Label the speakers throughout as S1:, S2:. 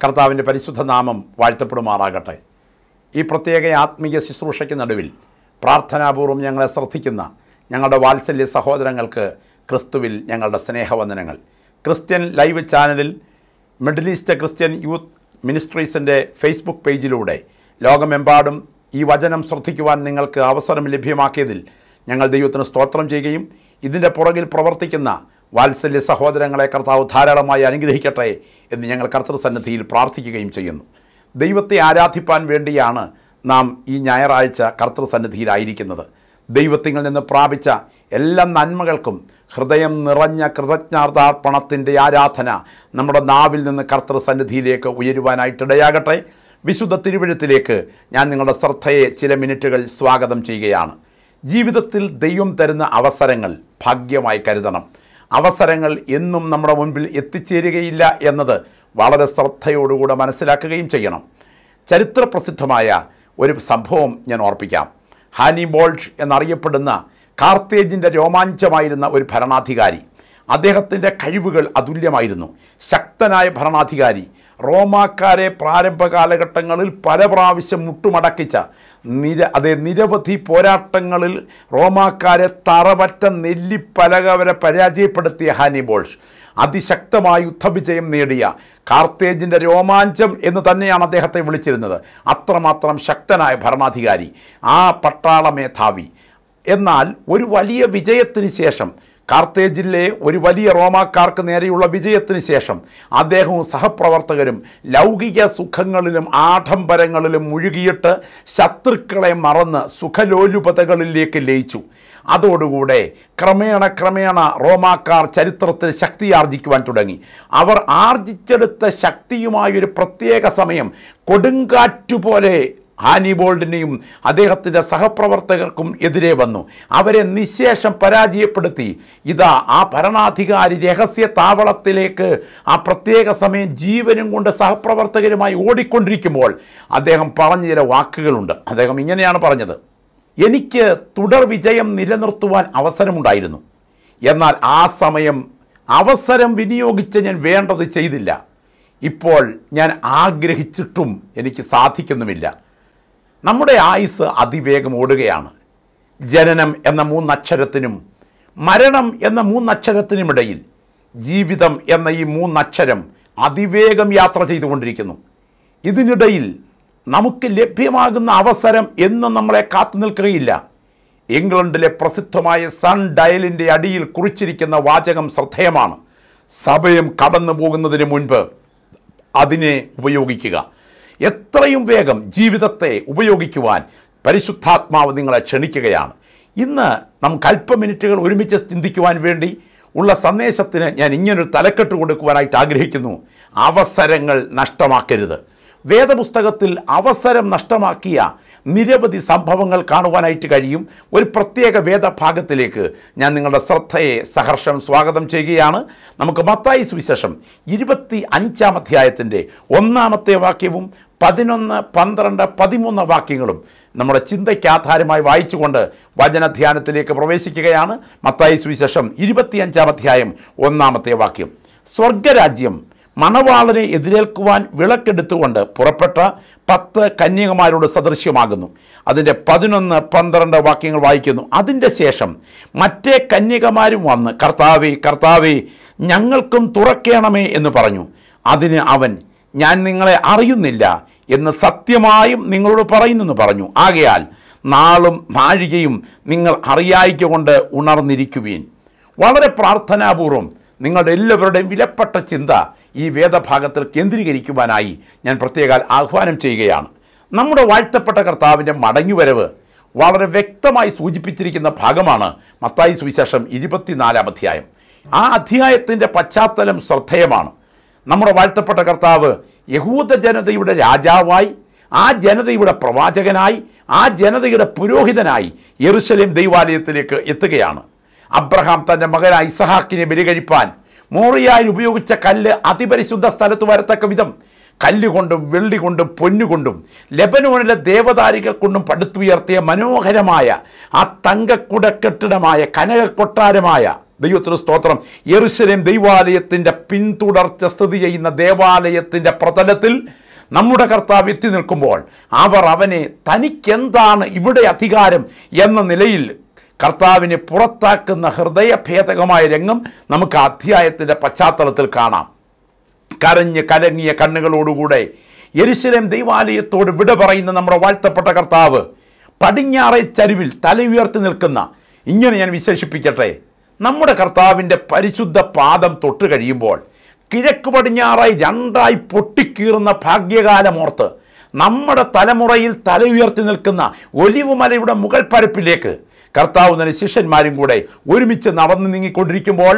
S1: കർത്താവിൻ്റെ പരിശുദ്ധ നാമം വാഴ്ത്തപ്പെടുമാറാകട്ടെ ഈ പ്രത്യേക ആത്മീയ ശുശ്രൂഷയ്ക്ക് നടുവിൽ പ്രാർത്ഥനാപൂർവ്വം ഞങ്ങളെ ശ്രദ്ധിക്കുന്ന ഞങ്ങളുടെ വാത്സല്യ സഹോദരങ്ങൾക്ക് ക്രിസ്തുവിൽ ഞങ്ങളുടെ സ്നേഹവന്ദനങ്ങൾ ക്രിസ്ത്യൻ ലൈവ് ചാനലിൽ മിഡിൽ ഈസ്റ്റ് ക്രിസ്ത്യൻ യൂത്ത് മിനിസ്ട്രീസിൻ്റെ ഫേസ്ബുക്ക് പേജിലൂടെ ലോകമെമ്പാടും ഈ വചനം ശ്രദ്ധിക്കുവാൻ നിങ്ങൾക്ക് അവസരം ലഭ്യമാക്കിയതിൽ ഞങ്ങൾ ദൈവത്തിന് സ്തോത്രം ചെയ്യുകയും ഇതിൻ്റെ പുറകിൽ പ്രവർത്തിക്കുന്ന വാത്സല്യ സഹോദരങ്ങളെ കർത്താവ് ധാരാളമായി അനുഗ്രഹിക്കട്ടെ എന്ന് ഞങ്ങൾ കർത്തൃസന്നിധിയിൽ പ്രാർത്ഥിക്കുകയും ചെയ്യുന്നു ദൈവത്തെ ആരാധിപ്പാൻ വേണ്ടിയാണ് നാം ഈ ഞായറാഴ്ച കർത്തൃസന്നിധിയിലായിരിക്കുന്നത് ദൈവത്തിങ്കിൽ നിന്ന് പ്രാപിച്ച എല്ലാ നന്മകൾക്കും ഹൃദയം നിറഞ്ഞ കൃതജ്ഞാർഥാർപ്പണത്തിൻ്റെ ആരാധന നമ്മുടെ നാവിൽ നിന്ന് കർത്തൃസന്നിധിയിലേക്ക് ഉയരുവാനായിട്ടിടയാകട്ടെ വിശുദ്ധ തിരുവഴുത്തിലേക്ക് ഞാൻ നിങ്ങളുടെ ശ്രദ്ധയെ ചില മിനിറ്റുകൾ സ്വാഗതം ചെയ്യുകയാണ് ജീവിതത്തിൽ ദൈവം തരുന്ന അവസരങ്ങൾ ഭാഗ്യമായി കരുതണം അവസരങ്ങൾ എന്നും നമ്മുടെ മുൻപിൽ എത്തിച്ചേരുകയില്ല എന്നത് വളരെ ശ്രദ്ധയോടുകൂടെ മനസ്സിലാക്കുകയും ചെയ്യണം ചരിത്രപ്രസിദ്ധമായ ഒരു സംഭവം ഞാൻ ഓർപ്പിക്കാം ഹാനി ബോൾട്ട് എന്നറിയപ്പെടുന്ന കാർത്തേജിൻ്റെ രോമാഞ്ചമായിരുന്ന ഒരു ഭരണാധികാരി അദ്ദേഹത്തിൻ്റെ കഴിവുകൾ അതുല്യമായിരുന്നു ശക്തനായ ഭരണാധികാരി റോമാക്കാരെ പ്രാരംഭ കാലഘട്ടങ്ങളിൽ പല പ്രാവശ്യം മുട്ടുമടക്കിച്ച നിര അതെ നിരവധി പോരാട്ടങ്ങളിൽ റോമാക്കാരെ തറപറ്റ നെല്ലിപ്പലക വരെ പരാജയപ്പെടുത്തിയ ഹാനിബോൾഷ് അതിശക്തമായ യുദ്ധവിജയം നേടിയ കാർത്തേജിൻ്റെ രോമാഞ്ചം എന്ന് തന്നെയാണ് അദ്ദേഹത്തെ വിളിച്ചിരുന്നത് അത്രമാത്രം ശക്തനായ ഭരണാധികാരി ആ പട്ടാള മേധാവി എന്നാൽ ഒരു വലിയ വിജയത്തിന് ശേഷം കാർത്തേജിലെ ഒരു വലിയ റോമാക്കാർക്ക് നേരെയുള്ള വിജയത്തിന് ശേഷം അദ്ദേഹവും സഹപ്രവർത്തകരും ലൗകിക സുഖങ്ങളിലും ആഡംബരങ്ങളിലും മുഴുകിയിട്ട് ശത്രുക്കളെ മറന്ന് സുഖലോലുപതകളിലേക്ക് ലയിച്ചു അതോടുകൂടെ ക്രമേണ ക്രമേണ റോമാക്കാർ ചരിത്രത്തിൽ ശക്തി ആർജിക്കുവാൻ തുടങ്ങി അവർ ആർജിച്ചെടുത്ത ശക്തിയുമായൊരു പ്രത്യേക സമയം കൊടുങ്കാറ്റുപോലെ ഹാനിബോൾഡിനെയും അദ്ദേഹത്തിൻ്റെ സഹപ്രവർത്തകർക്കും എതിരെ വന്നു അവരെ നിശേഷം പരാജയപ്പെടുത്തി ഇതാ ആ ഭരണാധികാരി രഹസ്യ താവളത്തിലേക്ക് ആ പ്രത്യേക സമയം ജീവനും കൊണ്ട് സഹപ്രവർത്തകരുമായി ഓടിക്കൊണ്ടിരിക്കുമ്പോൾ അദ്ദേഹം പറഞ്ഞ ചില വാക്കുകളുണ്ട് അദ്ദേഹം ഇങ്ങനെയാണ് പറഞ്ഞത് എനിക്ക് തുടർ വിജയം നിലനിർത്തുവാൻ അവസരമുണ്ടായിരുന്നു എന്നാൽ ആ സമയം അവസരം വിനിയോഗിച്ച് ഞാൻ വേണ്ടത് ചെയ്തില്ല ഇപ്പോൾ ഞാൻ ആഗ്രഹിച്ചിട്ടും എനിക്ക് സാധിക്കുന്നുമില്ല നമ്മുടെ ആയുസ് അതിവേഗം ഓടുകയാണ് ജനനം എന്ന മൂന്നക്ഷരത്തിനും മരണം എന്ന മൂന്നക്ഷരത്തിനുമിടയിൽ ജീവിതം എന്ന ഈ മൂന്നക്ഷരം അതിവേഗം യാത്ര ചെയ്തുകൊണ്ടിരിക്കുന്നു ഇതിനിടയിൽ നമുക്ക് ലഭ്യമാകുന്ന അവസരം എന്നും നമ്മളെ കാത്തു നിൽക്കുകയില്ല ഇംഗ്ലണ്ടിലെ പ്രസിദ്ധമായ സൺ ഡയലിൻ്റെ അടിയിൽ കുറിച്ചിരിക്കുന്ന വാചകം ശ്രദ്ധേയമാണ് സമയം കടന്നു പോകുന്നതിന് മുൻപ് അതിനെ ഉപയോഗിക്കുക എത്രയും വേഗം ജീവിതത്തെ ഉപയോഗിക്കുവാൻ പരിശുദ്ധാത്മാവ് നിങ്ങളെ ക്ഷണിക്കുകയാണ് ഇന്ന് നമുക്ക് അല്പ മിനിറ്റുകൾ ഒരുമിച്ച് ചിന്തിക്കുവാൻ വേണ്ടി ഉള്ള സന്ദേശത്തിന് ഞാൻ ഇങ്ങനൊരു തലക്കെട്ട് കൊടുക്കുവാനായിട്ട് ആഗ്രഹിക്കുന്നു അവസരങ്ങൾ നഷ്ടമാക്കരുത് വേദപുസ്തകത്തിൽ അവസരം നഷ്ടമാക്കിയ നിരവധി സംഭവങ്ങൾ കാണുവാനായിട്ട് കഴിയും ഒരു പ്രത്യേക വേദഭാഗത്തിലേക്ക് ഞാൻ നിങ്ങളുടെ ശ്രദ്ധയെ സഹർഷം സ്വാഗതം ചെയ്യുകയാണ് നമുക്ക് മത്തായി സുവിശേഷം ഇരുപത്തി അഞ്ചാം അധ്യായത്തിൻ്റെ ഒന്നാമത്തെ വാക്യവും പതിനൊന്ന് പന്ത്രണ്ട് പതിമൂന്ന് വാക്യങ്ങളും നമ്മുടെ ചിന്തയ്ക്ക് ആധാരമായി വായിച്ചുകൊണ്ട് വചനധ്യാനത്തിലേക്ക് പ്രവേശിക്കുകയാണ് മത്തായി സുവിശേഷം ഇരുപത്തിയഞ്ചാം അധ്യായം ഒന്നാമത്തെ വാക്യം സ്വർഗരാജ്യം മണവാളനെ എതിരേൽക്കുവാൻ വിളക്കെടുത്തുകൊണ്ട് പുറപ്പെട്ട പത്ത് കന്യകമാരോട് സദൃശ്യമാകുന്നു അതിൻ്റെ പതിനൊന്ന് പന്ത്രണ്ട് വാക്യങ്ങൾ വായിക്കുന്നു അതിൻ്റെ ശേഷം മറ്റേ കന്യകമാരും വന്ന് കർത്താവേ കർത്താവേ ഞങ്ങൾക്കും തുറക്കേണമേ എന്ന് പറഞ്ഞു അതിന് അവൻ ഞാൻ നിങ്ങളെ അറിയുന്നില്ല എന്ന് സത്യമായും നിങ്ങളോട് പറയുന്നെന്ന് പറഞ്ഞു ആകയാൽ നാളും നാഴികയും നിങ്ങൾ അറിയായിക്കൊണ്ട് ഉണർന്നിരിക്കുവീൻ വളരെ പ്രാർത്ഥനാപൂർവം നിങ്ങളുടെ എല്ലാവരുടെയും വിലപ്പെട്ട ചിന്ത ഈ വേദഭാഗത്തിൽ കേന്ദ്രീകരിക്കുവാനായി ഞാൻ പ്രത്യേക ആഹ്വാനം ചെയ്യുകയാണ് നമ്മുടെ വാഴ്ത്തപ്പെട്ട കർത്താവിൻ്റെ മടങ്ങിവരവ് വളരെ വ്യക്തമായി സൂചിപ്പിച്ചിരിക്കുന്ന ഭാഗമാണ് മത്തായി സുവിശേഷം ഇരുപത്തിനാലാം അധ്യായം ആ അധ്യായത്തിൻ്റെ പശ്ചാത്തലം ശ്രദ്ധേയമാണ് നമ്മുടെ വാഴ്ത്തപ്പെട്ട കർത്താവ് യഹൂദ ജനതയുടെ രാജാവായി ആ ജനതയുടെ പ്രവാചകനായി ആ ജനതയുടെ പുരോഹിതനായി യെറുശലേം ദൈവാലയത്തിലേക്ക് എത്തുകയാണ് അബ്രഹാം തൻ്റെ മകനായ ഇസഹാക്കിനെ ബലികഴിപ്പാൻ മോറിയായി ഉപയോഗിച്ച കല്ല് അതിപരിശുദ്ധ സ്ഥലത്ത് വരത്തക്ക വിധം കല്ലുകൊണ്ടും വെള്ളി കൊണ്ടും പൊന്നുകൊണ്ടും ലെബനോണിലെ ദേവദാരികൾ കൊണ്ടും പടുത്തുയർത്തിയ മനോഹരമായ ആ തങ്കക്കുടക്കെട്ടിടമായ കനക കൊട്ടാരമായ ദൈവത്തിന് സ്തോത്രം യെറുശലേം ദൈവാലയത്തിൻ്റെ പിന്തുടർച്ച സ്ഥിതി ചെയ്യുന്ന ദേവാലയത്തിൻ്റെ പ്രതലത്തിൽ നമ്മുടെ കർത്താവ് എത്തി നിൽക്കുമ്പോൾ അവർ അവനെ തനിക്കെന്താണ് ഇവിടെ അധികാരം എന്ന നിലയിൽ കർത്താവിനെ പുറത്താക്കുന്ന ഹൃദയഭേദകമായ രംഗം നമുക്ക് ആ അധ്യായത്തിൻ്റെ പശ്ചാത്തലത്തിൽ കാണാം കരഞ്ഞ് കലങ്ങിയ കണ്ണുകളോടുകൂടെ യെരുശലേം ദൈവാലയത്തോട് വിട പറയുന്ന നമ്മുടെ വാഴ്ത്തപ്പെട്ട കർത്താവ് പടിഞ്ഞാറേ ചരിവിൽ തല ഉയർത്തി നിൽക്കുന്ന ഇങ്ങനെ ഞാൻ വിശേഷിപ്പിക്കട്ടെ നമ്മുടെ കർത്താവിൻ്റെ പരിശുദ്ധ പാദം തൊട്ട് കഴിയുമ്പോൾ കിഴക്ക് പടിഞ്ഞാറായി രണ്ടായി പൊട്ടിക്കീറുന്ന ഭാഗ്യകാലമോർത്ത് നമ്മുടെ തലമുറയിൽ തല ഉയർത്തി നിൽക്കുന്ന ഒലിവുമലയുടെ മുകൾ പരപ്പിലേക്ക് കർത്താവ് തന്നെ ശിഷ്യന്മാരും കൂടെ ഒരുമിച്ച് നടന്നു നീങ്ങിക്കൊണ്ടിരിക്കുമ്പോൾ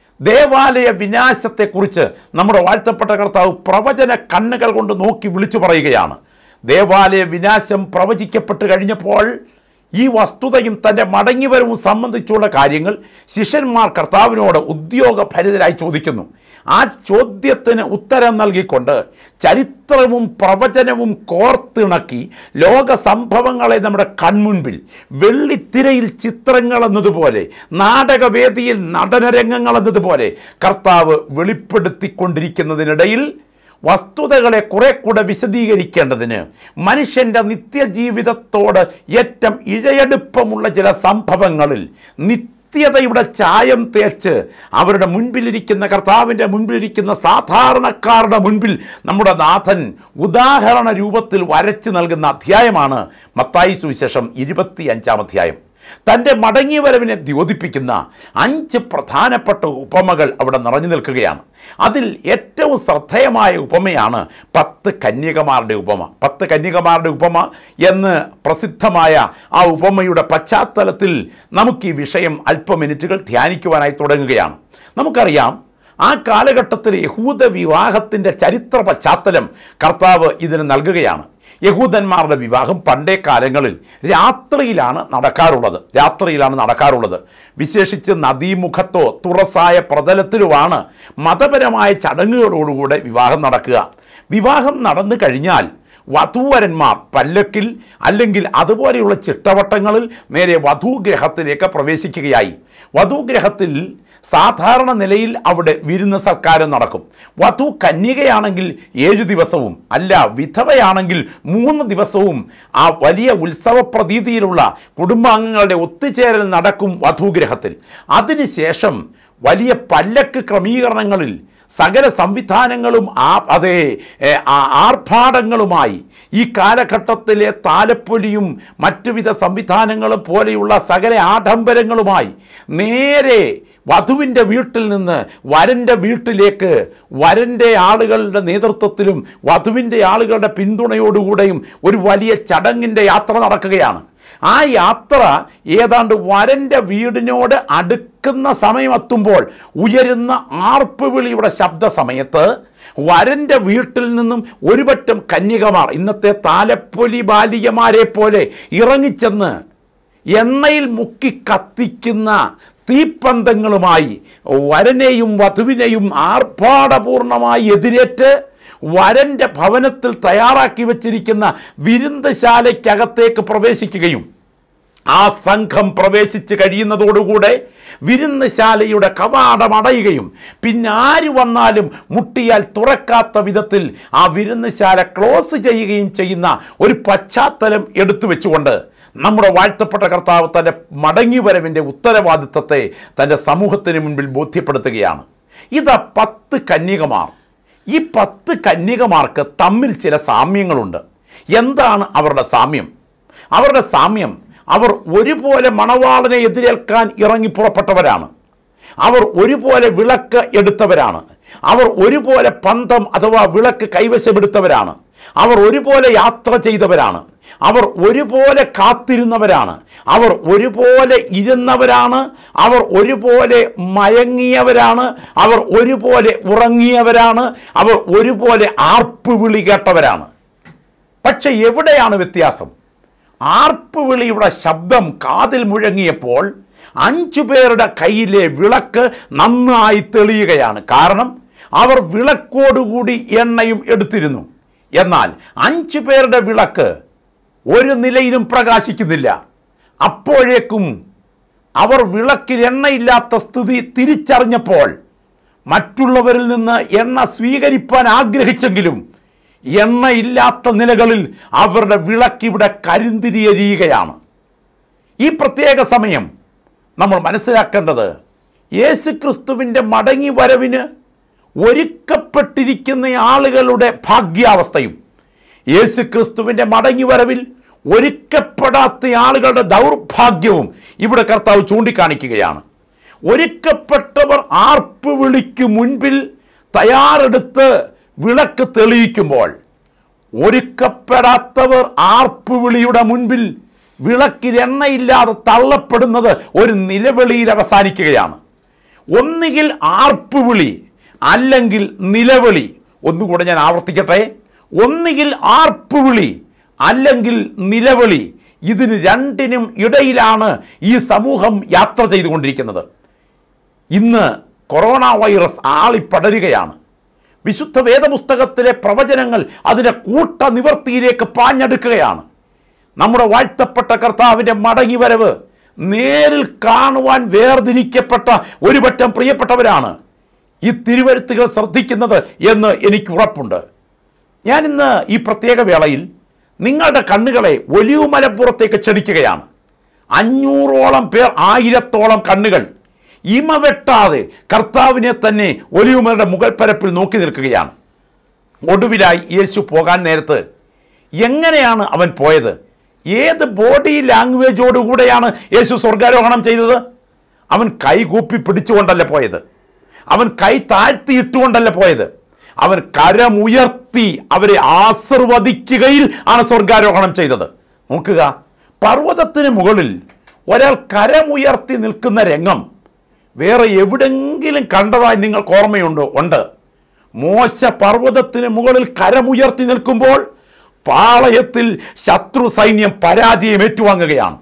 S1: ദേവാലയ വിനാശത്തെക്കുറിച്ച് നമ്മുടെ വാഴ്ത്തപ്പെട്ട കർത്താവ് പ്രവചന കണ്ണുകൾ കൊണ്ട് നോക്കി വിളിച്ചു പറയുകയാണ് ദേവാലയ വിനാശം പ്രവചിക്കപ്പെട്ട് കഴിഞ്ഞപ്പോൾ ഈ വസ്തുതയും തൻ്റെ മടങ്ങിവരവും സംബന്ധിച്ചുള്ള കാര്യങ്ങൾ ശിഷ്യന്മാർ കർത്താവിനോട് ഉദ്യോഗഭരിതരായി ചോദിക്കുന്നു ആ ചോദ്യത്തിന് ഉത്തരം നൽകിക്കൊണ്ട് ചരിത്രവും പ്രവചനവും കോർത്തിണക്കി ലോക സംഭവങ്ങളെ നമ്മുടെ കൺമുൻപിൽ വെള്ളിത്തിരയിൽ ചിത്രങ്ങൾ എന്നതുപോലെ നാടകവേദിയിൽ നടനരംഗങ്ങൾ എന്നതുപോലെ കർത്താവ് വെളിപ്പെടുത്തിക്കൊണ്ടിരിക്കുന്നതിനിടയിൽ വസ്തുതകളെ കുറെ കൂടെ വിശദീകരിക്കേണ്ടതിന് മനുഷ്യൻ്റെ നിത്യജീവിതത്തോട് ഏറ്റവും ഇഴയടുപ്പമുള്ള ചില സംഭവങ്ങളിൽ നിത്യതയുടെ ചായം തേച്ച് അവരുടെ മുൻപിലിരിക്കുന്ന കർത്താവിൻ്റെ മുൻപിലിരിക്കുന്ന സാധാരണക്കാരുടെ മുൻപിൽ നമ്മുടെ നാഥൻ ഉദാഹരണ രൂപത്തിൽ വരച്ചു നൽകുന്ന അധ്യായമാണ് മത്തായി സുവിശേഷം ഇരുപത്തി അഞ്ചാം അധ്യായം തൻ്റെ മടങ്ങിവരവിനെ ദ്യോതിപ്പിക്കുന്ന അഞ്ച് പ്രധാനപ്പെട്ട ഉപമകൾ അവിടെ നിറഞ്ഞു നിൽക്കുകയാണ് അതിൽ ഏറ്റവും ശ്രദ്ധേയമായ ഉപമയാണ് പത്ത് കന്യകമാരുടെ ഉപമ പത്ത് കന്യകമാരുടെ ഉപമ എന്ന് പ്രസിദ്ധമായ ആ ഉപമയുടെ പശ്ചാത്തലത്തിൽ നമുക്ക് ഈ വിഷയം അല്പ മിനിറ്റുകൾ ധ്യാനിക്കുവാനായി തുടങ്ങുകയാണ് നമുക്കറിയാം ആ കാലഘട്ടത്തിൽ യഹൂദ വിവാഹത്തിൻ്റെ ചരിത്ര പശ്ചാത്തലം കർത്താവ് ഇതിന് നൽകുകയാണ് യഹൂദന്മാരുടെ വിവാഹം പണ്ടേ കാലങ്ങളിൽ രാത്രിയിലാണ് നടക്കാറുള്ളത് രാത്രിയിലാണ് നടക്കാറുള്ളത് വിശേഷിച്ച് നദീമുഖത്തോ തുറസായ പ്രതലത്തിലുമാണ് മതപരമായ ചടങ്ങുകളോടുകൂടെ വിവാഹം നടക്കുക വിവാഹം നടന്നു കഴിഞ്ഞാൽ വധൂവരന്മാർ പല്ലക്കിൽ അല്ലെങ്കിൽ അതുപോലെയുള്ള ചിട്ടവട്ടങ്ങളിൽ നേരെ വധൂഗ്രഹത്തിലേക്ക് പ്രവേശിക്കുകയായി വധൂഗ്രഹത്തിൽ സാധാരണ നിലയിൽ അവിടെ വിരുന്ന് സൽക്കാരം നടക്കും വധു കന്യകയാണെങ്കിൽ ഏഴു ദിവസവും അല്ല വിധവയാണെങ്കിൽ മൂന്ന് ദിവസവും ആ വലിയ ഉത്സവ പ്രതീതിയിലുള്ള കുടുംബാംഗങ്ങളുടെ ഒത്തുചേരൽ നടക്കും വധൂഗ്രഹത്തിൽ അതിനുശേഷം വലിയ പല്ലക്ക് ക്രമീകരണങ്ങളിൽ സകല സംവിധാനങ്ങളും ആ അതേ ഏ, ആ ആർഭാടങ്ങളുമായി ഈ കാലഘട്ടത്തിലെ താലപ്പൊലിയും മറ്റുവിധ സംവിധാനങ്ങളും പോലെയുള്ള സകല ആഡംബരങ്ങളുമായി നേരെ വധുവിൻ്റെ വീട്ടിൽ നിന്ന് വരൻ്റെ വീട്ടിലേക്ക് വരൻ്റെ ആളുകളുടെ നേതൃത്വത്തിലും വധുവിൻ്റെ ആളുകളുടെ പിന്തുണയോടുകൂടെയും ഒരു വലിയ ചടങ്ങിൻ്റെ യാത്ര നടക്കുകയാണ് ആ യാത്ര ഏതാണ്ട് വരൻ്റെ വീടിനോട് അടുക്കുന്ന സമയം എത്തുമ്പോൾ ഉയരുന്ന ആർപ്പുവിളിയുടെ ശബ്ദ സമയത്ത് വരൻ്റെ വീട്ടിൽ നിന്നും ഒരുപറ്റം കന്യകമാർ ഇന്നത്തെ താലപ്പൊലി ബാലികമാരെ പോലെ ഇറങ്ങിച്ചെന്ന് എണ്ണയിൽ മുക്കി കത്തിക്കുന്ന തീപ്പന്തങ്ങളുമായി വരനെയും വധുവിനെയും ആർഭാടപൂർണമായി എതിരേറ്റ് വരൻ്റെ ഭവനത്തിൽ തയ്യാറാക്കി വച്ചിരിക്കുന്ന വിരുന്നശാലയ്ക്കകത്തേക്ക് പ്രവേശിക്കുകയും ആ സംഘം പ്രവേശിച്ച് കഴിയുന്നതോടുകൂടെ വിരുന്നശാലയുടെ കവാടം അടയുകയും പിന്നെ ആര് വന്നാലും മുട്ടിയാൽ തുറക്കാത്ത വിധത്തിൽ ആ വിരുന്നശാല ക്ലോസ് ചെയ്യുകയും ചെയ്യുന്ന ഒരു പശ്ചാത്തലം എടുത്തു വെച്ചുകൊണ്ട് നമ്മുടെ വാഴ്ത്തപ്പെട്ട കർത്താവ് തൻ്റെ മടങ്ങിവരവിൻ്റെ ഉത്തരവാദിത്തത്തെ തൻ്റെ സമൂഹത്തിന് മുൻപിൽ ബോധ്യപ്പെടുത്തുകയാണ് ഇതാ പത്ത് കന്യകമാർ ഈ പത്ത് കന്യകമാർക്ക് തമ്മിൽ ചില സാമ്യങ്ങളുണ്ട് എന്താണ് അവരുടെ സാമ്യം അവരുടെ സാമ്യം അവർ ഒരുപോലെ മണവാളനെ എതിരേൽക്കാൻ ഇറങ്ങി പുറപ്പെട്ടവരാണ് അവർ ഒരുപോലെ വിളക്ക് എടുത്തവരാണ് അവർ ഒരുപോലെ പന്തം അഥവാ വിളക്ക് കൈവശമെടുത്തവരാണ് അവർ ഒരുപോലെ യാത്ര ചെയ്തവരാണ് അവർ ഒരുപോലെ കാത്തിരുന്നവരാണ് അവർ ഒരുപോലെ ഇരുന്നവരാണ് അവർ ഒരുപോലെ മയങ്ങിയവരാണ് അവർ ഒരുപോലെ ഉറങ്ങിയവരാണ് അവർ ഒരുപോലെ ആർപ്പുവിളി കേട്ടവരാണ് പക്ഷെ എവിടെയാണ് വ്യത്യാസം ആർപ്പുവിളിയുടെ ശബ്ദം കാതിൽ മുഴങ്ങിയപ്പോൾ അഞ്ചു പേരുടെ കയ്യിലെ വിളക്ക് നന്നായി തെളിയുകയാണ് കാരണം അവർ വിളക്കോടുകൂടി എണ്ണയും എടുത്തിരുന്നു എന്നാൽ അഞ്ചു പേരുടെ വിളക്ക് ഒരു നിലയിലും പ്രകാശിക്കുന്നില്ല അപ്പോഴേക്കും അവർ വിളക്കിൽ എണ്ണയില്ലാത്ത സ്ഥിതി തിരിച്ചറിഞ്ഞപ്പോൾ മറ്റുള്ളവരിൽ നിന്ന് എണ്ണ സ്വീകരിപ്പാൻ ആഗ്രഹിച്ചെങ്കിലും എണ്ണയില്ലാത്ത നിലകളിൽ അവരുടെ വിളക്കിവിടെ കരിന്തിരിയരിയുകയാണ് ഈ പ്രത്യേക സമയം നമ്മൾ മനസ്സിലാക്കേണ്ടത് യേശുക്രിസ്തുവിൻ്റെ മടങ്ങി വരവിന് ഒരുക്കപ്പെട്ടിരിക്കുന്ന ആളുകളുടെ ഭാഗ്യാവസ്ഥയും യേശുക്രിസ്തുവിൻ്റെ മടങ്ങി വരവിൽ ഒരുക്കപ്പെടാത്ത ആളുകളുടെ ദൗർഭാഗ്യവും ഇവിടെ കർത്താവ് ചൂണ്ടിക്കാണിക്കുകയാണ് ഒരുക്കപ്പെട്ടവർ ആർപ്പ് വിളിക്ക് മുൻപിൽ തയ്യാറെടുത്ത് വിളക്ക് തെളിയിക്കുമ്പോൾ ഒരുക്കപ്പെടാത്തവർ ആർപ്പുവിളിയുടെ മുൻപിൽ വിളക്കിൽ എണ്ണയില്ലാതെ തള്ളപ്പെടുന്നത് ഒരു നിലവിളിയിൽ അവസാനിക്കുകയാണ് ഒന്നുകിൽ ആർപ്പുവിളി അല്ലെങ്കിൽ നിലവിളി ഒന്നുകൂടെ ഞാൻ ആവർത്തിക്കട്ടെ ഒന്നുകിൽ ആർപ്പുവിളി അല്ലെങ്കിൽ നിലവിളി ഇതിന് രണ്ടിനും ഇടയിലാണ് ഈ സമൂഹം യാത്ര ചെയ്തുകൊണ്ടിരിക്കുന്നത് ഇന്ന് കൊറോണ വൈറസ് ആളിപ്പടരുകയാണ് വിശുദ്ധ വേദപുസ്തകത്തിലെ പ്രവചനങ്ങൾ അതിൻ്റെ കൂട്ട നിവർത്തിയിലേക്ക് പാഞ്ഞെടുക്കുകയാണ് നമ്മുടെ വാഴ്ത്തപ്പെട്ട കർത്താവിൻ്റെ മടങ്ങിവരവ് നേരിൽ കാണുവാൻ വേർതിരിക്കപ്പെട്ട ഒരു പറ്റം പ്രിയപ്പെട്ടവരാണ് ഈ തിരുവരുത്തുകൾ ശ്രദ്ധിക്കുന്നത് എന്ന് എനിക്ക് ഉറപ്പുണ്ട് ഞാൻ ഇന്ന് ഈ പ്രത്യേക വേളയിൽ നിങ്ങളുടെ കണ്ണുകളെ ഒലിവ് മലപ്പുറത്തേക്ക് ക്ഷണിക്കുകയാണ് അഞ്ഞൂറോളം പേർ ആയിരത്തോളം കണ്ണുകൾ ഇമ വെട്ടാതെ കർത്താവിനെ തന്നെ ഒലിവുമലയുടെ മുകൾ പരപ്പിൽ നോക്കി നിൽക്കുകയാണ് ഒടുവിലായി യേശു പോകാൻ നേരത്ത് എങ്ങനെയാണ് അവൻ പോയത് ഏത് ബോഡി ലാംഗ്വേജോടുകൂടെയാണ് യേശു സ്വർഗാരോഹണം ചെയ്തത് അവൻ കൈ കൂപ്പി പിടിച്ചുകൊണ്ടല്ല പോയത് അവൻ കൈ താഴ്ത്തിയിട്ടുകൊണ്ടല്ല പോയത് അവൻ കരമുയർത്തി അവരെ ആശീർവദിക്കുകയിൽ ആണ് സ്വർഗാരോഹണം ചെയ്തത് നോക്കുക പർവ്വതത്തിന് മുകളിൽ ഒരാൾ കരമുയർത്തി നിൽക്കുന്ന രംഗം വേറെ എവിടെങ്കിലും കണ്ടതായി നിങ്ങൾക്ക് ഓർമ്മയുണ്ടോ ഉണ്ട് മോശ പർവ്വതത്തിന് മുകളിൽ കരമുയർത്തി നിൽക്കുമ്പോൾ പാളയത്തിൽ ശത്രു സൈന്യം പരാജയം ഏറ്റുവാങ്ങുകയാണ്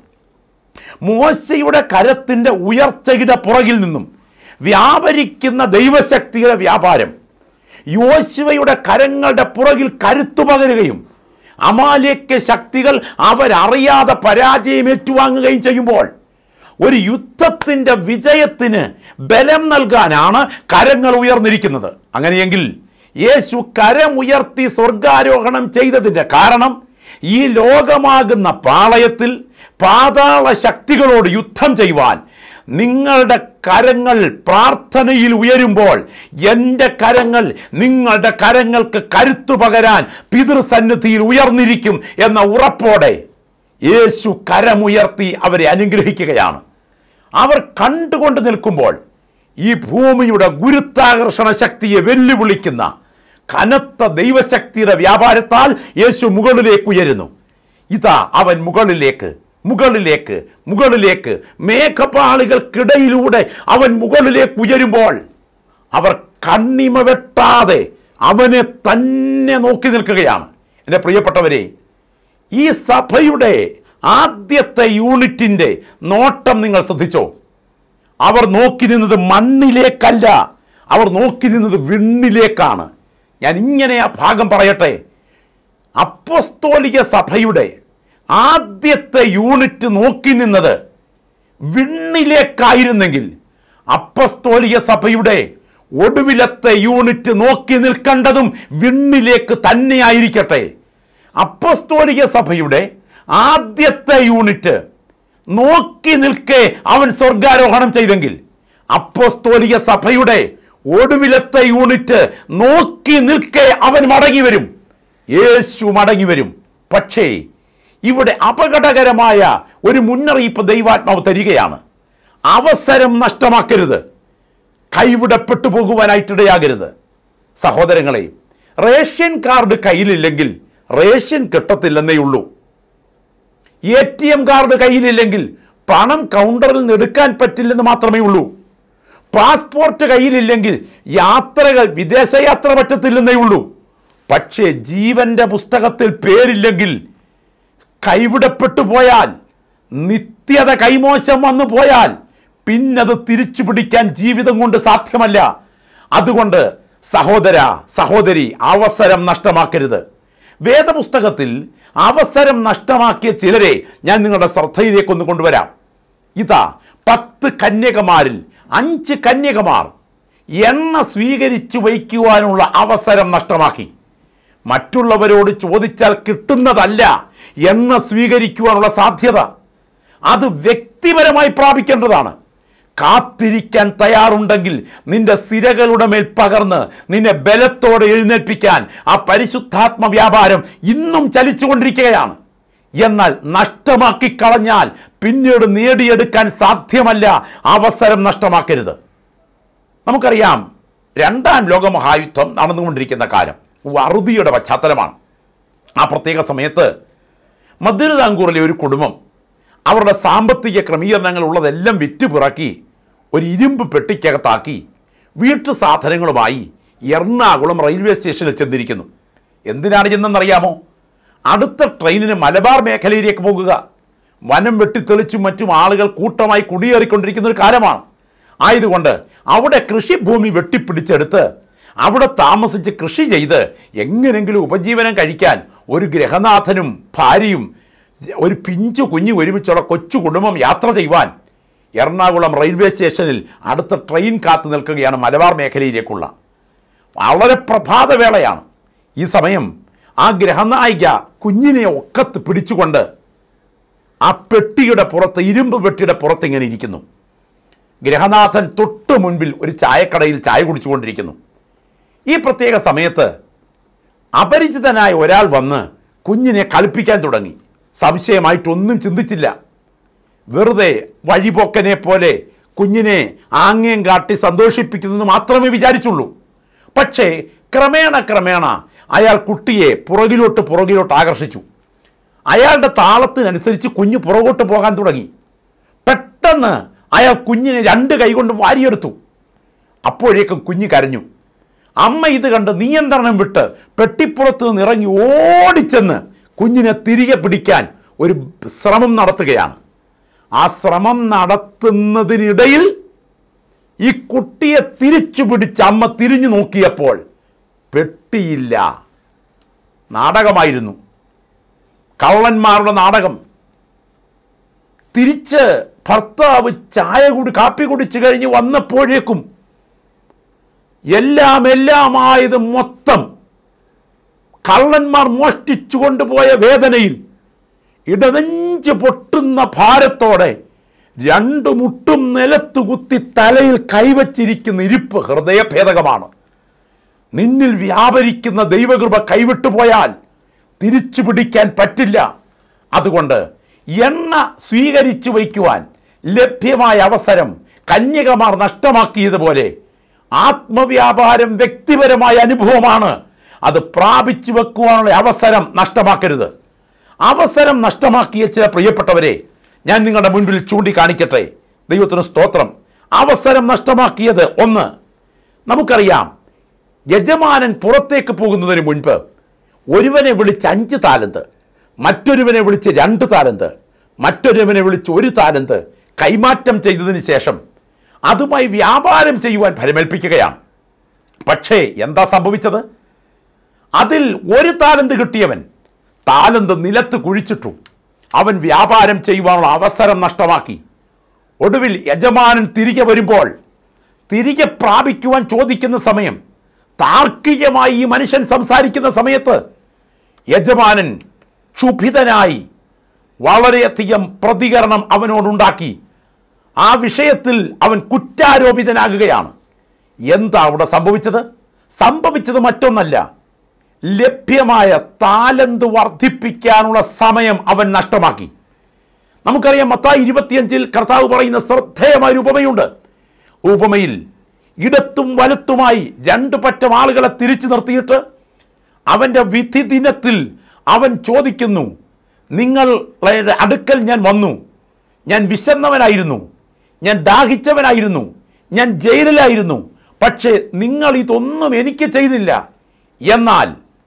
S1: മോശയുടെ കരത്തിൻ്റെ ഉയർച്ചയുടെ പുറകിൽ നിന്നും വ്യാപരിക്കുന്ന ദൈവശക്തിയുടെ വ്യാപാരം യോശുവയുടെ കരങ്ങളുടെ പുറകിൽ കരുത്തു പകരുകയും അമാലേക്യ ശക്തികൾ അവരറിയാതെ പരാജയം ഏറ്റുവാങ്ങുകയും ചെയ്യുമ്പോൾ ഒരു യുദ്ധത്തിൻ്റെ വിജയത്തിന് ബലം നൽകാനാണ് കരങ്ങൾ ഉയർന്നിരിക്കുന്നത് അങ്ങനെയെങ്കിൽ യേശു കരമുയർത്തി സ്വർഗാരോഹണം ചെയ്തതിൻ്റെ കാരണം ഈ ലോകമാകുന്ന പാളയത്തിൽ പാതാള ശക്തികളോട് യുദ്ധം ചെയ്യുവാൻ നിങ്ങളുടെ കരങ്ങൾ പ്രാർത്ഥനയിൽ ഉയരുമ്പോൾ എൻ്റെ കരങ്ങൾ നിങ്ങളുടെ കരങ്ങൾക്ക് കരുത്തു പകരാൻ പിതൃസന്നിധിയിൽ ഉയർന്നിരിക്കും എന്ന ഉറപ്പോടെ യേശു കരമുയർത്തി അവരെ അനുഗ്രഹിക്കുകയാണ് അവർ കണ്ടുകൊണ്ട് നിൽക്കുമ്പോൾ ഈ ഭൂമിയുടെ ഗുരുത്വാകർഷണ ശക്തിയെ വെല്ലുവിളിക്കുന്ന കനത്ത ദൈവശക്തിയുടെ വ്യാപാരത്താൽ യേശു മുകളിലേക്ക് ഉയരുന്നു ഇതാ അവൻ മുകളിലേക്ക് മുകളിലേക്ക് മുകളിലേക്ക് മേഘപാളികൾക്കിടയിലൂടെ അവൻ മുകളിലേക്ക് ഉയരുമ്പോൾ അവർ കണ്ണിമ വെട്ടാതെ അവനെ തന്നെ നോക്കി നിൽക്കുകയാണ് എൻ്റെ പ്രിയപ്പെട്ടവരെ ഈ സഭയുടെ ആദ്യത്തെ യൂണിറ്റിൻ്റെ നോട്ടം നിങ്ങൾ ശ്രദ്ധിച്ചോ അവർ നോക്കി നിന്നത് മണ്ണിലേക്കല്ല അവർ നോക്കി നിന്നത് വിണ്ണിലേക്കാണ് ഞാൻ ഇങ്ങനെ ആ ഭാഗം പറയട്ടെ അപ്പസ്തോലിക സഭയുടെ ആദ്യത്തെ യൂണിറ്റ് നോക്കി നിന്നത് വിണ്ണിലേക്കായിരുന്നെങ്കിൽ അപ്പസ്തോലിക സഭയുടെ ഒടുവിലത്തെ യൂണിറ്റ് നോക്കി നിൽക്കേണ്ടതും വിണ്ണിലേക്ക് തന്നെയായിരിക്കട്ടെ അപ്പസ്തോലിക സഭയുടെ ആദ്യത്തെ യൂണിറ്റ് നോക്കി നിൽക്കെ അവൻ സ്വർഗാരോഹണം ചെയ്തെങ്കിൽ അപ്പസ്തോലിക സഭയുടെ ഒടുവിലത്തെ യൂണിറ്റ് നോക്കി നിൽക്കെ അവൻ മടങ്ങി വരും യേശു മടങ്ങി വരും പക്ഷേ ഇവിടെ അപകടകരമായ ഒരു മുന്നറിയിപ്പ് ദൈവാത്മാവ് തരികയാണ് അവസരം നഷ്ടമാക്കരുത് കൈവിടപ്പെട്ടു പോകുവാനായിട്ടിടയാകരുത് സഹോദരങ്ങളെ റേഷൻ കാർഡ് കയ്യിലില്ലെങ്കിൽ റേഷൻ കിട്ടത്തില്ലെന്നേ ഉള്ളൂ എ ടി എം കാർഡ് കയ്യിലില്ലെങ്കിൽ പണം കൗണ്ടറിൽ നിന്ന് എടുക്കാൻ പറ്റില്ലെന്ന് മാത്രമേ ഉള്ളൂ പാസ്പോർട്ട് കയ്യിലില്ലെങ്കിൽ യാത്രകൾ വിദേശയാത്ര പറ്റത്തില്ലെന്നേ ഉള്ളൂ പക്ഷേ ജീവന്റെ പുസ്തകത്തിൽ പേരില്ലെങ്കിൽ കൈവിടപ്പെട്ടു പോയാൽ നിത്യത കൈമോശം വന്നു പോയാൽ പിന്നത് തിരിച്ചു പിടിക്കാൻ ജീവിതം കൊണ്ട് സാധ്യമല്ല അതുകൊണ്ട് സഹോദര സഹോദരി അവസരം നഷ്ടമാക്കരുത് വേദപുസ്തകത്തിൽ അവസരം നഷ്ടമാക്കിയ ചിലരെ ഞാൻ നിങ്ങളുടെ ശ്രദ്ധയിലേക്ക് ഒന്ന് കൊണ്ടുവരാം ഇതാ പത്ത് കന്യകമാരിൽ അഞ്ച് കന്യകമാർ എണ്ണ സ്വീകരിച്ചു വയ്ക്കുവാനുള്ള അവസരം നഷ്ടമാക്കി മറ്റുള്ളവരോട് ചോദിച്ചാൽ കിട്ടുന്നതല്ല എണ്ണ സ്വീകരിക്കുവാനുള്ള സാധ്യത അത് വ്യക്തിപരമായി പ്രാപിക്കേണ്ടതാണ് കാത്തിരിക്കാൻ തയ്യാറുണ്ടെങ്കിൽ നിന്റെ സിരകളുടെ മേൽ പകർന്ന് നിന്നെ ബലത്തോടെ എഴുന്നേൽപ്പിക്കാൻ ആ പരിശുദ്ധാത്മ വ്യാപാരം ഇന്നും ചലിച്ചുകൊണ്ടിരിക്കുകയാണ് എന്നാൽ നഷ്ടമാക്കി കളഞ്ഞാൽ പിന്നീട് നേടിയെടുക്കാൻ സാധ്യമല്ല അവസരം നഷ്ടമാക്കരുത് നമുക്കറിയാം രണ്ടാം ലോകമഹായുദ്ധം നടന്നുകൊണ്ടിരിക്കുന്ന കാലം വറുതിയുടെ പശ്ചാത്തലമാണ് ആ പ്രത്യേക സമയത്ത് മധുരതാങ്കൂറിലെ ഒരു കുടുംബം അവരുടെ സാമ്പത്തിക ക്രമീകരണങ്ങൾ ഉള്ളതെല്ലാം വിറ്റുപിറക്കി ഒരു ഇരുമ്പ് പെട്ടിക്കകത്താക്കി വീട്ടു സാധനങ്ങളുമായി എറണാകുളം റെയിൽവേ സ്റ്റേഷനിൽ ചെന്നിരിക്കുന്നു എന്തിനാണ് ചെന്നെന്നറിയാമോ അടുത്ത ട്രെയിനിന് മലബാർ മേഖലയിലേക്ക് പോകുക വനം വെട്ടിത്തെളിച്ചും മറ്റും ആളുകൾ കൂട്ടമായി കുടിയേറിക്കൊണ്ടിരിക്കുന്ന ഒരു കാലമാണ് ആയതുകൊണ്ട് അവിടെ കൃഷിഭൂമി വെട്ടിപ്പിടിച്ചെടുത്ത് അവിടെ താമസിച്ച് കൃഷി ചെയ്ത് എങ്ങനെങ്കിലും ഉപജീവനം കഴിക്കാൻ ഒരു ഗ്രഹനാഥനും ഭാര്യയും ഒരു പിഞ്ചു കുഞ്ഞു ഒരുമിച്ചുള്ള കൊച്ചു കുടുംബം യാത്ര ചെയ്യുവാൻ എറണാകുളം റെയിൽവേ സ്റ്റേഷനിൽ അടുത്ത ട്രെയിൻ കാത്തു നിൽക്കുകയാണ് മലബാർ മേഖലയിലേക്കുള്ള വളരെ പ്രഭാതവേളയാണ് ഈ സമയം ആ ഗ്രഹനായിക കുഞ്ഞിനെ ഒക്കത്ത് പിടിച്ചുകൊണ്ട് ആ പെട്ടിയുടെ പുറത്ത് ഇരുമ്പ് പെട്ടിയുടെ പുറത്ത് ഇങ്ങനെ ഇരിക്കുന്നു ഗ്രഹനാഥൻ തൊട്ടു മുൻപിൽ ഒരു ചായക്കടയിൽ ചായ കുടിച്ചുകൊണ്ടിരിക്കുന്നു ഈ പ്രത്യേക സമയത്ത് അപരിചിതനായ ഒരാൾ വന്ന് കുഞ്ഞിനെ കളിപ്പിക്കാൻ തുടങ്ങി സംശയമായിട്ടൊന്നും ചിന്തിച്ചില്ല വെറുതെ വഴിപോക്കനെ പോലെ കുഞ്ഞിനെ ആംഗ്യം കാട്ടി സന്തോഷിപ്പിക്കുന്നത് മാത്രമേ വിചാരിച്ചുള്ളൂ പക്ഷേ ക്രമേണ ക്രമേണ അയാൾ കുട്ടിയെ പുറകിലോട്ട് പുറകിലോട്ട് ആകർഷിച്ചു അയാളുടെ താളത്തിനനുസരിച്ച് കുഞ്ഞ് പുറകോട്ട് പോകാൻ തുടങ്ങി പെട്ടെന്ന് അയാൾ കുഞ്ഞിനെ രണ്ട് കൈകൊണ്ട് വാരിയെടുത്തു അപ്പോഴേക്കും കുഞ്ഞ് കരഞ്ഞു അമ്മ ഇത് കണ്ട് നിയന്ത്രണം വിട്ട് പെട്ടിപ്പുറത്ത് നിന്ന് ഇറങ്ങി ഓടിച്ചെന്ന് കുഞ്ഞിനെ തിരികെ പിടിക്കാൻ ഒരു ശ്രമം നടത്തുകയാണ് ആ ശ്രമം നടത്തുന്നതിനിടയിൽ ഈ കുട്ടിയെ തിരിച്ചു പിടിച്ച് അമ്മ തിരിഞ്ഞു നോക്കിയപ്പോൾ പെട്ടിയില്ല നാടകമായിരുന്നു കള്ളന്മാരുടെ നാടകം തിരിച്ച് ഭർത്താവ് ചായ കുടി കാപ്പി കുടിച്ചു കഴിഞ്ഞ് വന്നപ്പോഴേക്കും എല്ലാം എല്ലാമായത് മൊത്തം കള്ളന്മാർ മോഷ്ടിച്ചു കൊണ്ടുപോയ വേദനയിൽ ഇടനെഞ്ച് പൊട്ടുന്ന ഭാരത്തോടെ രണ്ടു മുട്ടും നിലത്തു കുത്തി തലയിൽ കൈവച്ചിരിക്കുന്ന ഇരിപ്പ് ഹൃദയഭേദകമാണ് നിന്നിൽ വ്യാപരിക്കുന്ന ദൈവകൃപ കൈവിട്ടു പോയാൽ തിരിച്ചു പിടിക്കാൻ പറ്റില്ല അതുകൊണ്ട് എണ്ണ സ്വീകരിച്ചു വയ്ക്കുവാൻ ലഭ്യമായ അവസരം കന്യകമാർ നഷ്ടമാക്കിയതുപോലെ ആത്മവ്യാപാരം വ്യക്തിപരമായ അനുഭവമാണ് അത് പ്രാപിച്ചു വെക്കുവാനുള്ള അവസരം നഷ്ടമാക്കരുത് അവസരം നഷ്ടമാക്കിയ ചില പ്രിയപ്പെട്ടവരെ ഞാൻ നിങ്ങളുടെ മുൻപിൽ ചൂണ്ടിക്കാണിക്കട്ടെ ദൈവത്തിന് സ്തോത്രം അവസരം നഷ്ടമാക്കിയത് ഒന്ന് നമുക്കറിയാം യജമാനൻ പുറത്തേക്ക് പോകുന്നതിന് മുൻപ് ഒരുവനെ വിളിച്ച് അഞ്ച് താലന്ത് മറ്റൊരുവനെ വിളിച്ച് രണ്ട് താലന്ത് മറ്റൊരുവനെ വിളിച്ച് ഒരു താലന്ത് കൈമാറ്റം ചെയ്തതിന് ശേഷം അതുമായി വ്യാപാരം ചെയ്യുവാൻ ഫലമേൽപ്പിക്കുകയാണ് പക്ഷേ എന്താ സംഭവിച്ചത് അതിൽ ഒരു താലന്ത് കിട്ടിയവൻ താലന്ത് നിലത്ത് കുഴിച്ചിട്ടു അവൻ വ്യാപാരം ചെയ്യുവാനുള്ള അവസരം നഷ്ടമാക്കി ഒടുവിൽ യജമാനൻ തിരികെ വരുമ്പോൾ തിരികെ പ്രാപിക്കുവാൻ ചോദിക്കുന്ന സമയം താർക്കികമായി ഈ മനുഷ്യൻ സംസാരിക്കുന്ന സമയത്ത് യജമാനൻ ക്ഷുഭിതനായി വളരെയധികം പ്രതികരണം അവനോടുണ്ടാക്കി ആ വിഷയത്തിൽ അവൻ കുറ്റാരോപിതനാകുകയാണ് എന്താ അവിടെ സംഭവിച്ചത് സംഭവിച്ചത് മറ്റൊന്നല്ല ലഭ്യമായ താലന്ത് വർദ്ധിപ്പിക്കാനുള്ള സമയം അവൻ നഷ്ടമാക്കി നമുക്കറിയാം മത്തായി ഇരുപത്തിയഞ്ചിൽ കർത്താവ് പറയുന്ന ശ്രദ്ധേയമായ ഒരു ഉപമയുണ്ട് ഉപമയിൽ ഇടത്തും വലത്തുമായി രണ്ട് പറ്റം ആളുകളെ തിരിച്ചു നിർത്തിയിട്ട് അവൻ്റെ വിധി ദിനത്തിൽ അവൻ ചോദിക്കുന്നു നിങ്ങളുടെ അടുക്കൽ ഞാൻ വന്നു ഞാൻ വിശന്നവനായിരുന്നു ഞാൻ ദാഹിച്ചവനായിരുന്നു ഞാൻ ജയിലിലായിരുന്നു പക്ഷേ നിങ്ങൾ ഇതൊന്നും എനിക്ക് ചെയ്തില്ല എന്നാൽ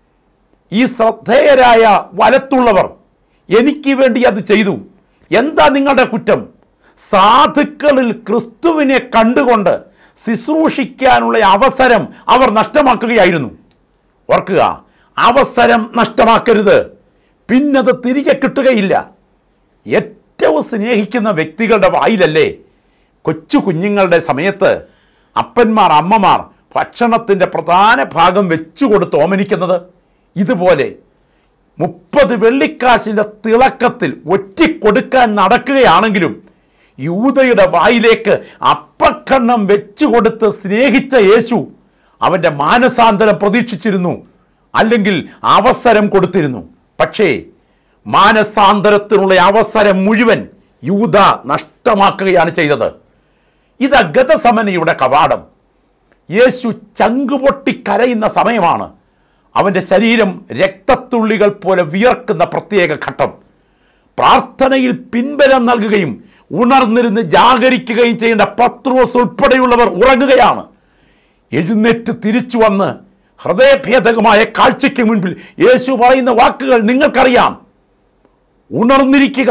S1: ഈ ശ്രദ്ധേയരായ വലത്തുള്ളവർ എനിക്ക് വേണ്ടി അത് ചെയ്തു എന്താ നിങ്ങളുടെ കുറ്റം സാധുക്കളിൽ ക്രിസ്തുവിനെ കണ്ടുകൊണ്ട് ശുശ്രൂഷിക്കാനുള്ള അവസരം അവർ നഷ്ടമാക്കുകയായിരുന്നു ഓർക്കുക അവസരം നഷ്ടമാക്കരുത് പിന്നത് തിരികെ കിട്ടുകയില്ല ഏറ്റവും സ്നേഹിക്കുന്ന വ്യക്തികളുടെ വായിലല്ലേ കൊച്ചു കുഞ്ഞുങ്ങളുടെ സമയത്ത് അപ്പന്മാർ അമ്മമാർ ഭക്ഷണത്തിൻ്റെ പ്രധാന ഭാഗം വെച്ചു കൊടുത്ത് ഓമനിക്കുന്നത് ഇതുപോലെ മുപ്പത് വെള്ളിക്കാശിൻ്റെ തിളക്കത്തിൽ ഒറ്റിക്കൊടുക്കാൻ നടക്കുകയാണെങ്കിലും യൂതയുടെ വായിലേക്ക് അപ്പക്കണ്ണം വെച്ചു കൊടുത്ത് സ്നേഹിച്ച യേശു അവൻ്റെ മാനസാന്തരം പ്രതീക്ഷിച്ചിരുന്നു അല്ലെങ്കിൽ അവസരം കൊടുത്തിരുന്നു പക്ഷേ മാനസാന്തരത്തിനുള്ള അവസരം മുഴുവൻ യൂത നഷ്ടമാക്കുകയാണ് ചെയ്തത് ഇത് ഗതസമനയുടെ കവാടം യേശു ചങ്കുപൊട്ടി കരയുന്ന സമയമാണ് അവൻ്റെ ശരീരം രക്തത്തുള്ളികൾ പോലെ വിയർക്കുന്ന പ്രത്യേക ഘട്ടം പ്രാർത്ഥനയിൽ പിൻബലം നൽകുകയും ഉണർന്നിരുന്ന് ജാഗരിക്കുകയും ചെയ്യേണ്ട പത്രോസ് ഉൾപ്പെടെയുള്ളവർ ഉറങ്ങുകയാണ് എഴുന്നേറ്റ് തിരിച്ചു വന്ന് ഹൃദയഭേദകമായ കാഴ്ചയ്ക്ക് മുൻപിൽ യേശു പറയുന്ന വാക്കുകൾ നിങ്ങൾക്കറിയാം ഉണർന്നിരിക്കുക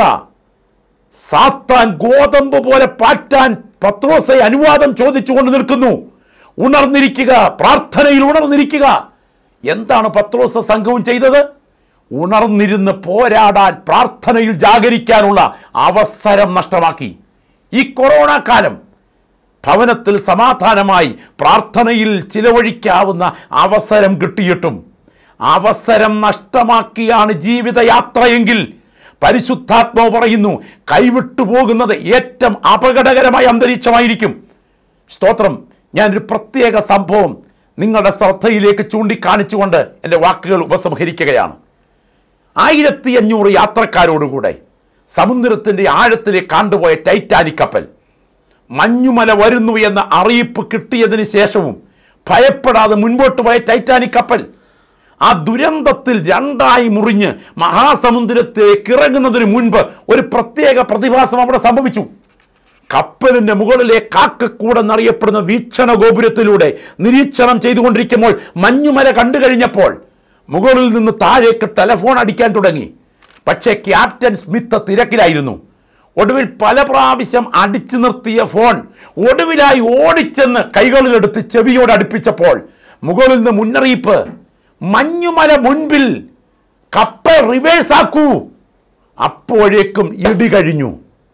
S1: സാത്താൻ ഗോതമ്പ് പോലെ പാറ്റാൻ പത്രോസെ അനുവാദം ചോദിച്ചുകൊണ്ട് നിൽക്കുന്നു ഉണർന്നിരിക്കുക പ്രാർത്ഥനയിൽ ഉണർന്നിരിക്കുക എന്താണ് പത്രോസ സംഘവും ചെയ്തത് ഉണർന്നിരുന്ന് പോരാടാൻ പ്രാർത്ഥനയിൽ ജാഗരിക്കാനുള്ള അവസരം നഷ്ടമാക്കി ഈ കൊറോണ കാലം ഭവനത്തിൽ സമാധാനമായി പ്രാർത്ഥനയിൽ ചിലവഴിക്കാവുന്ന അവസരം കിട്ടിയിട്ടും അവസരം നഷ്ടമാക്കിയാണ് ജീവിതയാത്രയെങ്കിൽ പരിശുദ്ധാത്മാവ് പറയുന്നു കൈവിട്ടു പോകുന്നത് ഏറ്റവും അപകടകരമായ അന്തരീക്ഷമായിരിക്കും സ്തോത്രം ഞാനൊരു പ്രത്യേക സംഭവം നിങ്ങളുടെ ശ്രദ്ധയിലേക്ക് ചൂണ്ടിക്കാണിച്ചുകൊണ്ട് എൻ്റെ വാക്കുകൾ ഉപസംഹരിക്കുകയാണ് ആയിരത്തി അഞ്ഞൂറ് യാത്രക്കാരോടുകൂടെ സമുദ്രത്തിൻ്റെ ആഴത്തിലേക്ക് കാണ്ടുപോയ ടൈറ്റാനിക് കപ്പൽ മഞ്ഞുമല വരുന്നു എന്ന അറിയിപ്പ് കിട്ടിയതിന് ശേഷവും ഭയപ്പെടാതെ മുൻപോട്ട് പോയ ടൈറ്റാനിക് കപ്പൽ ആ ദുരന്തത്തിൽ രണ്ടായി മുറിഞ്ഞ് മഹാസമുദ്രത്തിലേക്ക് ഇറങ്ങുന്നതിന് മുൻപ് ഒരു പ്രത്യേക പ്രതിഭാസം അവിടെ സംഭവിച്ചു കപ്പലിന്റെ മുകളിലെ കാക്കക്കൂടെന്നറിയപ്പെടുന്ന വീക്ഷണ ഗോപുരത്തിലൂടെ നിരീക്ഷണം ചെയ്തുകൊണ്ടിരിക്കുമ്പോൾ മഞ്ഞുമല കണ്ടു കഴിഞ്ഞപ്പോൾ മുകളിൽ നിന്ന് താഴേക്ക് ടെലഫോൺ അടിക്കാൻ തുടങ്ങി പക്ഷേ ക്യാപ്റ്റൻ സ്മിത്ത് തിരക്കിലായിരുന്നു ഒടുവിൽ പല പ്രാവശ്യം അടിച്ചു നിർത്തിയ ഫോൺ ഒടുവിലായി ഓടിച്ചെന്ന് കൈകളിലെടുത്ത് ചെവിയോട് അടുപ്പിച്ചപ്പോൾ മുകളിൽ നിന്ന് മുന്നറിയിപ്പ് മഞ്ഞുമല മുൻപിൽ കപ്പൽ റിവേഴ്സ് ആക്കൂ അപ്പോഴേക്കും ഇടി കഴിഞ്ഞു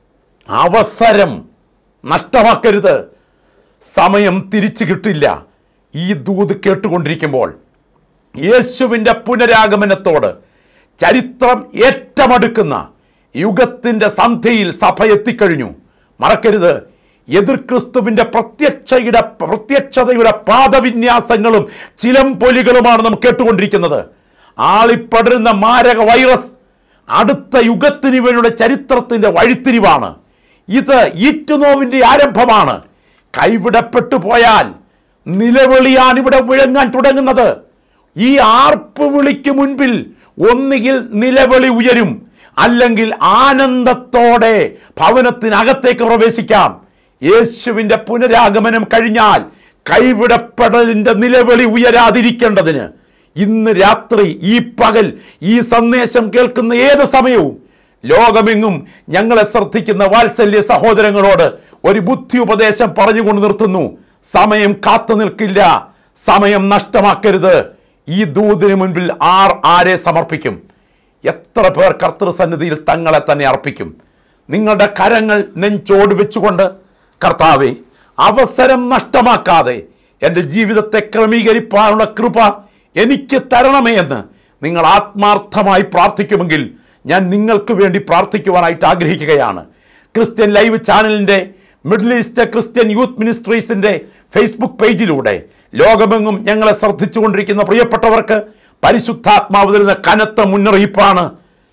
S1: അവസരം നഷ്ടമാക്കരുത് സമയം തിരിച്ചു കിട്ടില്ല ഈ ദൂത് കേട്ടുകൊണ്ടിരിക്കുമ്പോൾ യേശുവിൻ്റെ പുനരാഗമനത്തോട് ചരിത്രം ഏറ്റമടുക്കുന്ന യുഗത്തിൻ്റെ സന്ധ്യയിൽ സഭ എത്തിക്കഴിഞ്ഞു മറക്കരുത് എതിർ ക്രിസ്തുവിൻ്റെ പ്രത്യക്ഷയുടെ പ്രത്യക്ഷതയുടെ പാദവിന്യാസങ്ങളും ചിലമ്പൊലികളുമാണ് നാം കേട്ടുകൊണ്ടിരിക്കുന്നത് ആളിപ്പടരുന്ന മാരക വൈറസ് അടുത്ത യുഗത്തിന് വേണ്ടിയുള്ള ചരിത്രത്തിൻ്റെ വഴിത്തിരിവാണ് ഇത് ഈറ്റുനോവിൻ്റെ ആരംഭമാണ് കൈവിടപ്പെട്ടു പോയാൽ നിലവിളിയാണ് ഇവിടെ മുഴങ്ങാൻ തുടങ്ങുന്നത് ഈ ആർപ്പ് വിളിക്ക് മുൻപിൽ ഒന്നുകിൽ നിലവിളി ഉയരും അല്ലെങ്കിൽ ആനന്ദത്തോടെ ഭവനത്തിനകത്തേക്ക് പ്രവേശിക്കാം യേശുവിൻ്റെ പുനരാഗമനം കഴിഞ്ഞാൽ കൈവിടപ്പെടലിൻ്റെ നിലവിളി ഉയരാതിരിക്കേണ്ടതിന് ഇന്ന് രാത്രി ഈ പകൽ ഈ സന്ദേശം കേൾക്കുന്ന ഏത് സമയവും ലോകമെങ്ങും ഞങ്ങളെ ശ്രദ്ധിക്കുന്ന വാത്സല്യ സഹോദരങ്ങളോട് ഒരു ബുദ്ധി ഉപദേശം പറഞ്ഞുകൊണ്ട് നിർത്തുന്നു സമയം കാത്തു നിൽക്കില്ല സമയം നഷ്ടമാക്കരുത് ഈ ദൂതിന് മുൻപിൽ ആർ ആരെ സമർപ്പിക്കും എത്ര പേർ കർത്തൃസന്നിധിയിൽ തങ്ങളെ തന്നെ അർപ്പിക്കും നിങ്ങളുടെ കരങ്ങൾ നെഞ്ചോട് വെച്ചുകൊണ്ട് കർത്താവെ അവസരം നഷ്ടമാക്കാതെ എൻ്റെ ജീവിതത്തെ ക്രമീകരിക്കാനുള്ള കൃപ എനിക്ക് തരണമേ എന്ന് നിങ്ങൾ ആത്മാർത്ഥമായി പ്രാർത്ഥിക്കുമെങ്കിൽ ഞാൻ നിങ്ങൾക്ക് വേണ്ടി പ്രാർത്ഥിക്കുവാനായിട്ട് ആഗ്രഹിക്കുകയാണ് ക്രിസ്ത്യൻ ലൈവ് ചാനലിൻ്റെ മിഡിൽ ഈസ്റ്റ് ക്രിസ്ത്യൻ യൂത്ത് മിനിസ്ട്രീസിൻ്റെ ഫേസ്ബുക്ക് പേജിലൂടെ ലോകമെങ്ങും ഞങ്ങളെ ശ്രദ്ധിച്ചുകൊണ്ടിരിക്കുന്ന പ്രിയപ്പെട്ടവർക്ക് പരിശുദ്ധാത്മാവ് തരുന്ന കനത്ത മുന്നറിയിപ്പാണ്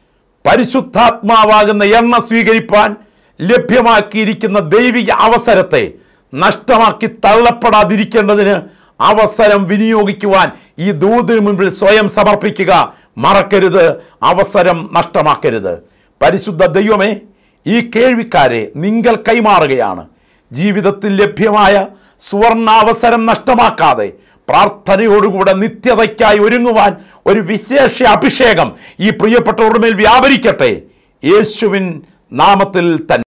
S1: പരിശുദ്ധാത്മാവാകുന്ന എണ്ണ സ്വീകരിപ്പാൻ ലഭ്യമാക്കിയിരിക്കുന്ന ദൈവിക അവസരത്തെ നഷ്ടമാക്കി തള്ളപ്പെടാതിരിക്കേണ്ടതിന് അവസരം വിനിയോഗിക്കുവാൻ ഈ ദൂതിന് മുൻപിൽ സ്വയം സമർപ്പിക്കുക മറക്കരുത് അവസരം നഷ്ടമാക്കരുത് പരിശുദ്ധ ദൈവമേ ഈ കേൾവിക്കാരെ നിങ്ങൾ കൈമാറുകയാണ് ജീവിതത്തിൽ ലഭ്യമായ സുവർണാവസരം നഷ്ടമാക്കാതെ പ്രാർത്ഥനയോടുകൂടെ നിത്യതയ്ക്കായി ഒരുങ്ങുവാൻ ഒരു വിശേഷ അഭിഷേകം ഈ പ്രിയപ്പെട്ടവരുടെ മേൽ വ്യാപരിക്കട്ടെ യേശുവിൻ നാമത്തിൽ തന്നെ